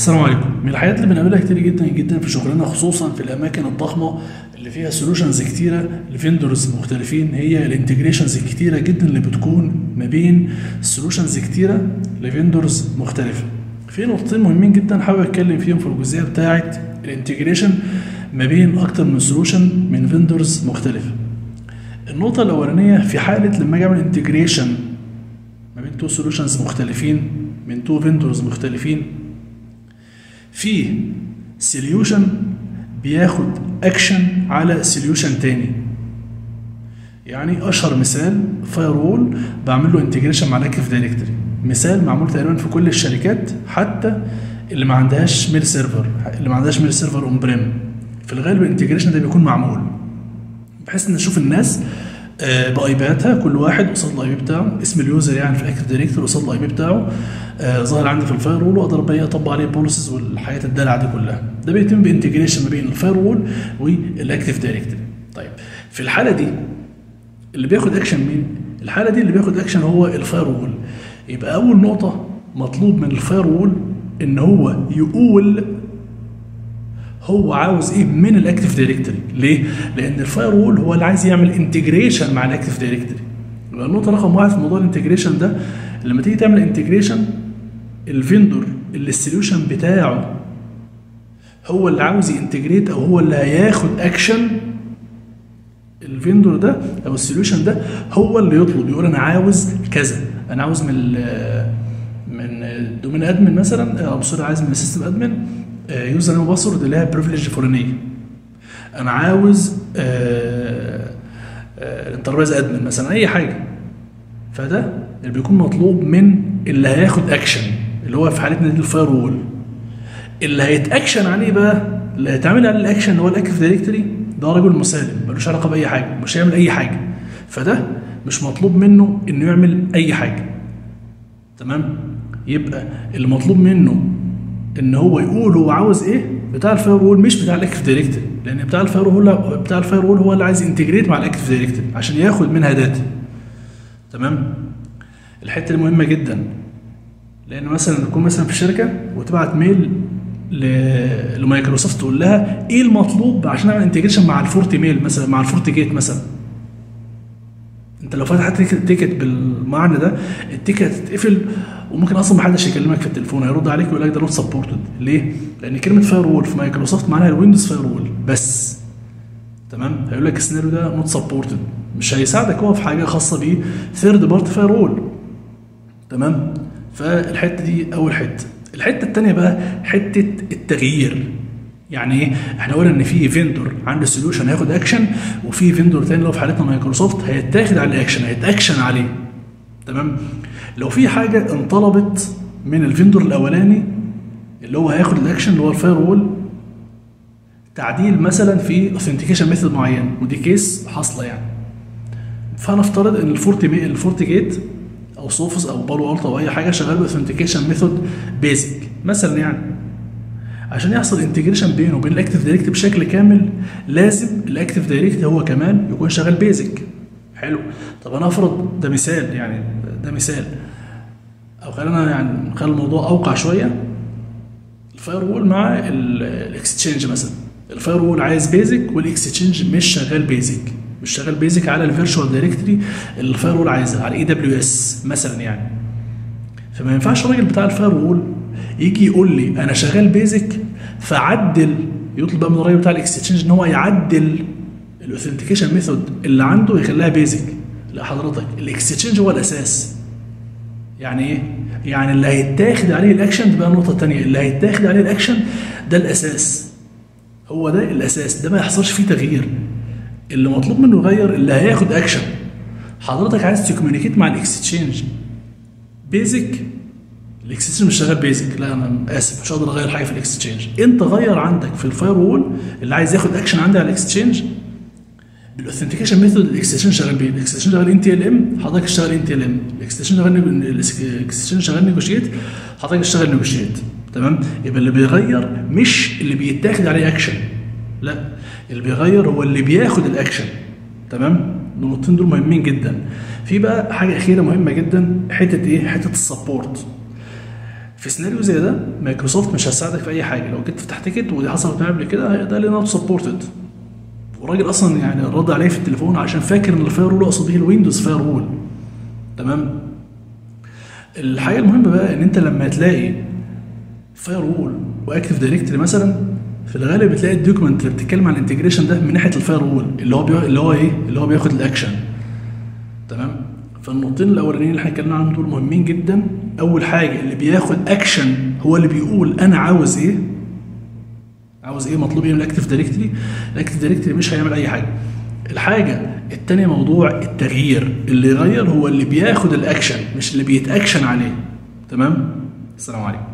السلام عليكم من الحاجات اللي بنقابلها كتير جدا جدا في شغلنا خصوصا في الاماكن الضخمه اللي فيها سولوشنز كتيره لفيندورز مختلفين هي الانتجريشنز الكتيره جدا اللي بتكون ما بين سولوشنز كتيره لفيندورز مختلفه في نقطتين مهمين جدا حابب اتكلم فيهم في الجزئيه بتاعه الانتجريشن ما بين اكتر من سولوشن من فيندورز مختلفه النقطه الاولانيه في حاله لما اجي اعمل انتجريشن ما بين تو سولوشنز مختلفين من تو فيندورز مختلفين في سوليوشن بياخد اكشن على سوليوشن تاني يعني اشهر مثال فاير وول بعمل له انتجريشن مع الاكتف دايركتوري مثال معمول تقريبا في كل الشركات حتى اللي ما عندهاش ميل سيرفر اللي ما عندهاش ميل سيرفر اون بريم في الغالب الانتجريشن ده بيكون معمول بحيث ان نشوف الناس آه، بايباتها كل واحد قصاد الاي بي بتاعه اسم اليوزر يعني في الاكتف دايركتور قصاد الاي بي بتاعه آه، ظاهر عندي في الفاير وول واقدر بقى اطبق عليه بوليسز والحاجات الدلع دي كلها ده بيتم بانتجريشن ما بين الفاير وول والاكتف دايركتوري طيب في الحاله دي اللي بياخد اكشن مين الحاله دي اللي بياخد اكشن هو الفاير وول يبقى اول نقطه مطلوب من الفاير وول ان هو يقول هو عاوز ايه من الاكتف دايركتوري ليه لان الفاير وول هو اللي عايز يعمل انتجريشن مع الاكتف دايركتوري يبقى النقطه رقم واحد في موضوع الانتجريشن ده لما تيجي تعمل انتجريشن الفيندور اللي السوليوشن بتاعه هو اللي عاوز ينتجريت او هو اللي هياخد اكشن الفيندور ده او السوليوشن ده هو اللي يطلب يقول انا عاوز كذا انا عاوز من ال- من الدومين ادمن مثلا او سوري عايز من السيستم ادمن يوزر نيم وباسورد اللي هي بريفليج فلانيه انا عاوز الانتربرايز ادمن مثلا اي حاجه فده اللي بيكون مطلوب من اللي هياخد اكشن اللي هو في حالتنا دي الفاير وول اللي هيتاكشن عليه بقى اللي هيتعمل عليه الاكشن اللي هو الاكتف دايركتوري ده رجل مسالم ملوش علاقه باي حاجه مش هيعمل اي حاجه فده مش مطلوب منه انه يعمل اي حاجه تمام يبقى اللي مطلوب منه ان هو يقول هو عاوز ايه بتاع الفاير وول مش بتاع الاكتف دايركتوري لان بتاع الفاير وول بتاع الفاير وول هو اللي عايز انتجريت مع الاكتف دايركتوري عشان ياخد منها داتا تمام الحته دي مهمه جدا لان مثلا تكون مثلا في شركه وتبعت ميل ل- لمايكروسوفت تقول لها ايه المطلوب عشان اعمل انتجريشن مع الفورتي ميل مثلا مع الفورتي جيت مثلا انت لو فتحت تيكت- تيكت بالمعنى ده التيكت هتتقفل وممكن اصلا محدش يكلمك في التليفون هيرد عليك ويقول لك ده نوت سبورتد ليه؟ لان كلمه فاير وول في مايكروسوفت معناها الويندوز فاير وول بس تمام هيقول لك السيناريو ده نوت سبورتد مش هيساعدك هو في حاجه خاصه بيه ثيرد بارتي فاير وول تمام فالحته دي اول حته الحته الثانيه بقى حته التغيير يعني ايه احنا قلنا ان في فيندور عنده سوليوشن هياخد اكشن وفي فيندور تاني اللي هو في حالتنا مايكروسوفت هيتاخد على الاكشن هيتاكشن عليه تمام لو في حاجه انطلبت من الفيندور الاولاني اللي هو هياخد الاكشن اللي هو الفاير وول تعديل مثلا في اوثنتيكيشن ميثود معين ودي كيس حاصله يعني فهنفترض ان الفورتي مي الفورتي جيت او سوفس او بالو التا او اي حاجه شغال باوثنتيكيشن ميثود بيزك مثلا يعني عشان يحصل انتجريشن بينه وبين الاكتف دايركت بشكل كامل لازم الاكتف دايركت هو كمان يكون شغال بيزك حلو طب انا افرض ده مثال يعني ده مثال او خلينا يعني نخلي الموضوع اوقع شويه الفاير وول مع الاكستشينج مثلا الفاير وول عايز بيزك والاكستشينج مش شغال بيزك مش شغال بيزك على الفيرتشوال دايركتوري اللي الفاير وول عايزها على اي دبليو اس مثلا يعني فما ينفعش الراجل بتاع الفاير وول يجي يقول لي انا شغال بيزك فعدل يطلب بقى من الراجل بتاع الاكستشينج ان هو يعدل الاوثنتيكيشن ميثود اللي عنده يخليها بيزك لا حضرتك الاكستشينج هو الاساس يعني ايه؟ يعني اللي هيتاخد عليه الاكشن دي بقى النقطه الثانيه اللي هيتاخد عليه الاكشن ده الاساس هو ده الاساس ده ما يحصلش فيه تغيير اللي مطلوب منه يغير اللي هياخد اكشن حضرتك عايز تكومينيكيت مع الاكستشينج بيزك الاكستشينج مش شغال بيزك لا انا اسف مش هقدر اغير حاجه في الاكستشينج انت غير عندك في الفاير وول اللي عايز ياخد اكشن عندي على الاكستشينج بالاوثنتيكيشن ميثود الاكستشينج شغال بيه الاكستشينج شغال ان تي ال ام حضرتك اشتغل ان تي ال ام الاكستشينج شغال الاكستشينج شغال نيجوشيت حضرتك اشتغل نيجوشيت تمام يبقى اللي بيغير مش اللي بيتاخد عليه اكشن لا اللي بيغير هو اللي بياخد الاكشن تمام النقطتين دول مهمين جدا في بقى حاجه اخيره مهمه جدا حته ايه حته السبورت في سيناريو زي ده مايكروسوفت مش هتساعدك في اي حاجه لو جيت فتحت تيكت ودي حصلت معايا قبل كده ده نوت سبورتد والراجل اصلا يعني رد عليا في التليفون عشان فاكر ان الفاير رول اقصد به الويندوز فاير رول تمام الحاجه المهمه بقى ان انت لما تلاقي فاير وول واكتف دايركتري مثلا في الغالب بتلاقي الدوكيمنت اللي بتتكلم عن الانتجريشن ده من ناحيه الفاير وول اللي هو بي... اللي هو ايه اللي هو بياخد الاكشن تمام فالنقطتين الاولانيين اللي احنا اتكلمنا عنهم دول مهمين جدا اول حاجه اللي بياخد اكشن هو اللي بيقول انا عاوز ايه عاوز ايه مطلوب ايه من الاكتف دايركتري الاكتف دايركتري مش هيعمل اي حاجه الحاجه التانية موضوع التغيير اللي يغير هو اللي بياخد الاكشن مش اللي بيتاكشن عليه تمام السلام عليكم